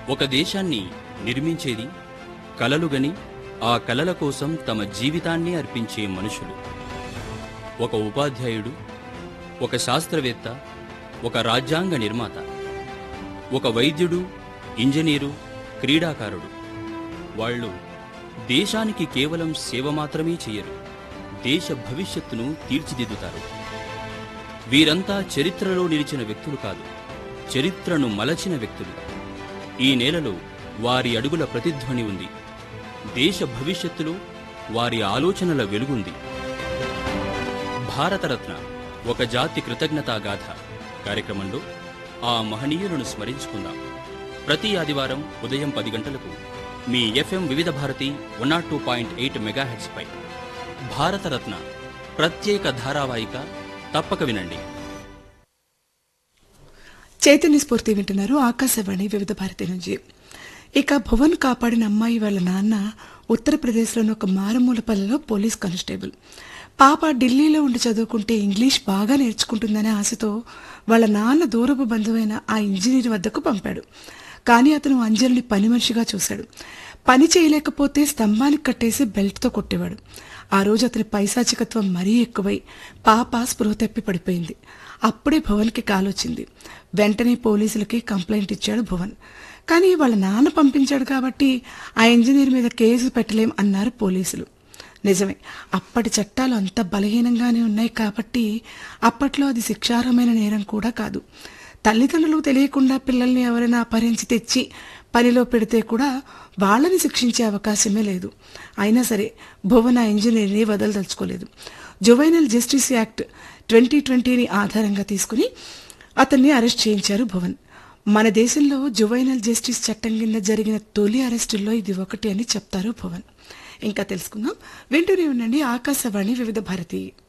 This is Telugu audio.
ఒక దేశాన్ని నిర్మించేది కలలుగని ఆ కలల కోసం తమ జీవితాన్ని అర్పించే మనుషులు ఒక ఉపాధ్యాయుడు ఒక శాస్త్రవేత్త ఒక రాజ్యాంగ నిర్మాత ఒక వైద్యుడు ఇంజనీరు క్రీడాకారుడు వాళ్ళు దేశానికి కేవలం సేవ మాత్రమే చేయరు దేశ భవిష్యత్తును తీర్చిదిద్దుతారు వీరంతా చరిత్రలో నిలిచిన వ్యక్తులు కాదు చరిత్రను మలచిన వ్యక్తులు ఈ నేలలో వారి అడుగుల ప్రతిధ్వని ఉంది దేశ భవిష్యత్తులో వారి ఆలోచనల వెలుగుంది భారతరత్న ఒక జాతి కృతజ్ఞతాగాథ కార్యక్రమంలో ఆ మహనీయులను స్మరించుకుందాం ప్రతి ఆదివారం ఉదయం పది గంటలకు మీ FM Vividh Bharati one naught two point eight మెగాహెట్స్పై భారతరత్న ప్రత్యేక ధారావాహిక తప్పక వినండి చైతన్య స్ఫూర్తి వింటున్నారు ఆకాశవాణి వివిధ భారతి నుంచి ఇక భువన్ కాపాడిన అమ్మాయి వాళ్ళ నాన్న ఉత్తరప్రదేశ్లోని ఒక మారుమూల పల్లెలో పోలీస్ కానిస్టేబుల్ పాప ఢిల్లీలో ఉండి చదువుకుంటే ఇంగ్లీష్ బాగా నేర్చుకుంటుందనే ఆశతో వాళ్ళ నాన్న దూరపు బంధువైన ఆ ఇంజనీర్ వద్దకు పంపాడు కానీ అతను అంజలిని పని మనిషిగా చూశాడు పని చేయలేకపోతే స్తంభానికి కట్టేసి బెల్ట్తో కొట్టేవాడు ఆ రోజు అతని పైశాచికత్వం మరీ ఎక్కువై పాప స్పృహ తప్పి పడిపోయింది అప్పుడే భువన్కి కాలొచ్చింది వెంటనే పోలీసులకి కంప్లైంట్ ఇచ్చాడు భువన్ కానీ వాళ్ళ నాన్న పంపించాడు కాబట్టి ఆ ఇంజనీర్ మీద కేసు పెట్టలేం అన్నారు పోలీసులు నిజమే అప్పటి చట్టాలు అంత బలహీనంగానే ఉన్నాయి కాబట్టి అప్పట్లో అది శిక్షార్హమైన నేరం కూడా కాదు తల్లిదండ్రులకు తెలియకుండా పిల్లల్ని ఎవరైనా అపహరించి తెచ్చి పనిలో పెడితే కూడా వాళ్ళని శిక్షించే అవకాశమే లేదు అయినా సరే భువన ఇంజనీర్ని వదలదలుచుకోలేదు జువైనల్ జస్టిస్ యాక్ట్ ట్వంటీ ట్వంటీని ఆధారంగా తీసుకుని అతన్ని అరెస్ట్ చేయించారు భువన్ మన దేశంలో జువైనల్ జస్టిస్ చట్టం కింద జరిగిన తొలి అరెస్టుల్లో ఇది ఒకటి అని చెప్తారు భువన్ ఇంకా తెలుసుకుందాం వింటూనే ఉండండి ఆకాశవాణి వివిధ భారతి